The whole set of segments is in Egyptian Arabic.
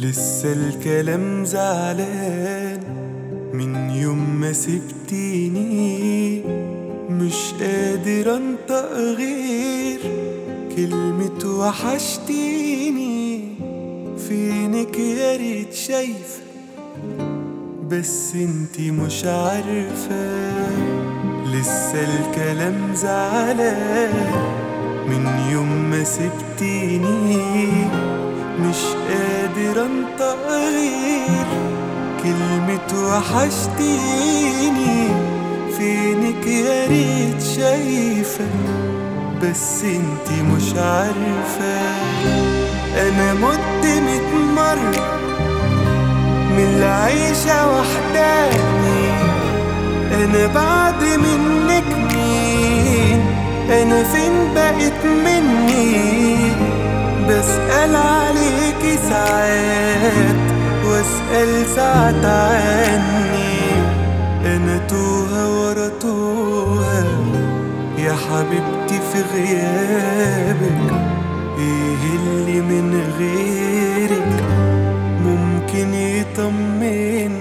لسه الكلام زعلان من يوم ما سبتيني مش قادر انطق غير كلمة وحشتيني فينك يا ريت شايفة بس انتي مش عارفة لسه الكلام زعلان من يوم ما سبتيني مش قادر انطق غير كلمة وحشتيني فينك يا ريت شايفة بس انتي مش عارفة انا مت ميت مرة من العيشة وحداني انا بعد منك مين انا فين بقيت مني بسأل عليكي ساعات واسأل ساعات عني انا توها ورا توها يا حبيبتي في غيابك ايه اللي من غيرك ممكن يطمني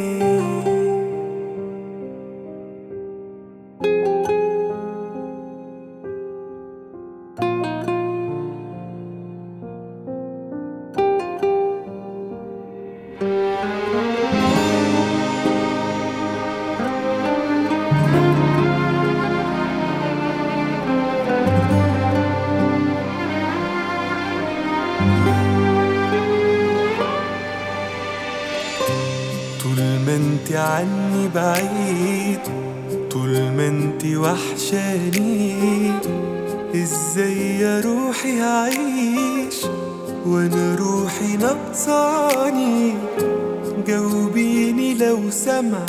طول ما انت عني بعيد طول ما انت وحشاني ازاي يا روحي هعيش وانا روحي نقصاني جاوبيني لو سمع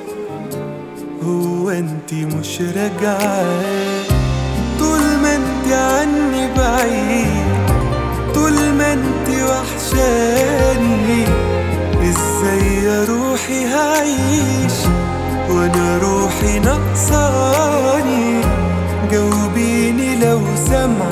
هو انت مش راجعة طول ما انت عني بعيد طول ما انت وحشاني ازاي يا روحي هعيش وانا روحي نقصاني جاوبيني لو سمع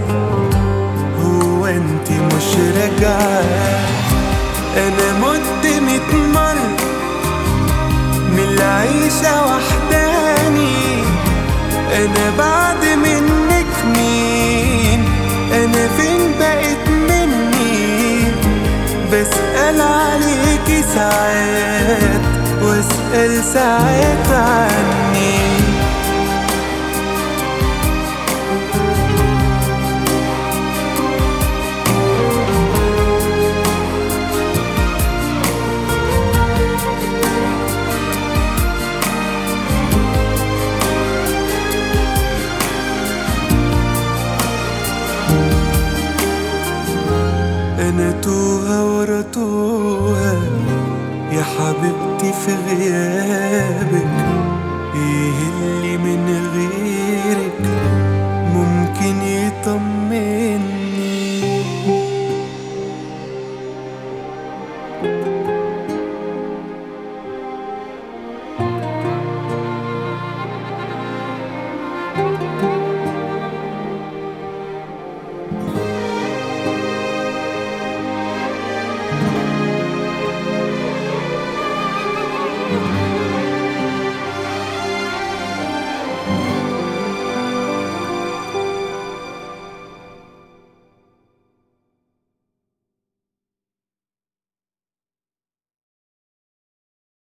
هو انت مش راجعة انا مت ميت مرة من العيشة وحداني انا بعد منك مين انا فين بقيت مني بسأل عليكي ساعات واسأل ساعات عني انا توها ورا توها يا حبيبتي في غيابك ايه اللي من غيرك ممكن يطمني